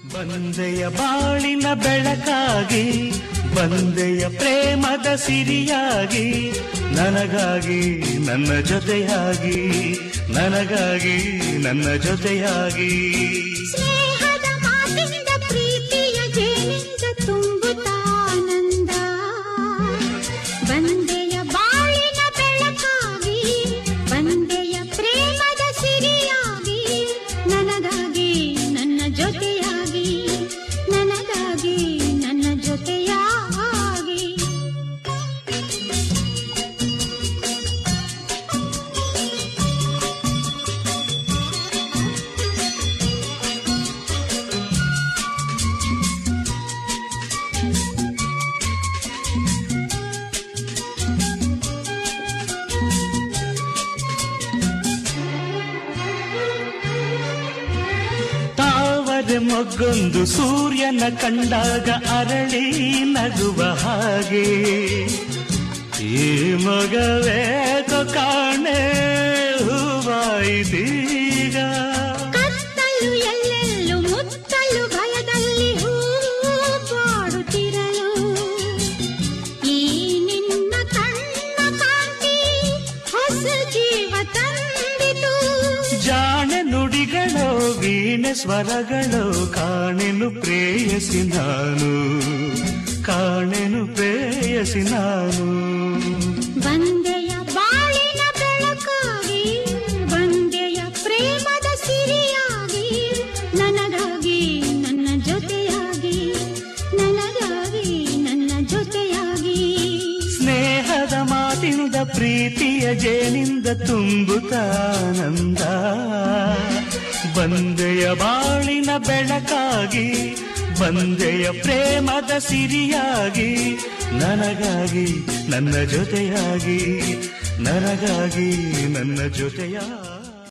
ಬಂದೆಯ ಬಾಳಿನ ಬೆಳಕಾಗಿ ಬಂದೆಯ ಪ್ರೇಮದ ಸಿರಿಯಾಗಿ ನನಗಾಗಿ ನನ್ನ ಜೊತೆಯಾಗಿ ನನಗಾಗಿ ನನ್ನ ಜೊತೆಯಾಗಿ ಸ್ನೇಹದ ಮಾತಿನಿಂದ ಪ್ರೀತಿಯ ಜೇನಿಂದ ತುಂಬುತ್ತಾನಂದ ಬಂದೆಯ ಬಾಳಿನ ಬೆಳಕಾಗಿ ಬಂದೆಯ ಪ್ರೇಮದ ಸಿರಿಯಾಗಿ ನನಗಾಗಿ ನನ್ನ ಜೊತೆಯಾಗಿ ನನಗಾಗಿ ನನ್ನ ಜೊತೆಯಾಗಿ ತಾವರೆ ಮೊಗ್ಗೊಂದು ಸೂರ್ಯನ ಕಂಡಾಗ ಅರಳಿ ನಗುವ ಹಾಗೆ ಈ ಮಗವೇಕೋ ಕಾಣೆ ಹೂವಾಯಿತೀಗ ಕತ್ತಲು ಎಲ್ಲೆಲ್ಲೂ ಮುತ್ತಲು ಭಯದಲ್ಲಿ ಹೂವಾಡುತ್ತಿರಲು ಈ ನಿನ್ನ ಕಣ್ಣ ಕಾಂತಿ ಹೊಸ ಜೀವ ತಂದಿತು ಜಾಣೆ ನುಡಿಗಳೋ ವೀಣೆ ಸ್ವರಗಳೋ ಕಾಣೆನು ಪ್ರೇಯಸಿ ನಾನು ಕಾಣೆನು ಪ್ರೇಯಸಿ ನಾನು ಬಂದೆಯ ಬಾಳಿನ ಬೆಳಕಾಗಿ ಬಂದೆಯ ಪ್ರೇಮದ ಸಿರಿಯಾಗಿ ನನಗಾಗಿ ನನ್ನ ಜೊತೆಯಾಗಿ ನನಗಾಗಿ ನನ್ನ ಜೊತೆಯಾಗಿ ಸ್ನೇಹದ ಮಾತಿನಿಂದ ಪ್ರೀತಿಯ ಜೇನಿಂದ ತುಂಬುತ್ತಾನಂದ ಬಂದೆಯ ಬಾಳಿನ ಬೆಳಕಾಗಿ ಬಂದೆಯ ಪ್ರೇಮದ ಸಿರಿಯಾಗಿ ನನಗಾಗಿ ನನ್ನ ಜೊತೆಯಾಗಿ ನನಗಾಗಿ ನನ್ನ ಜೊತೆಯಾಗಿ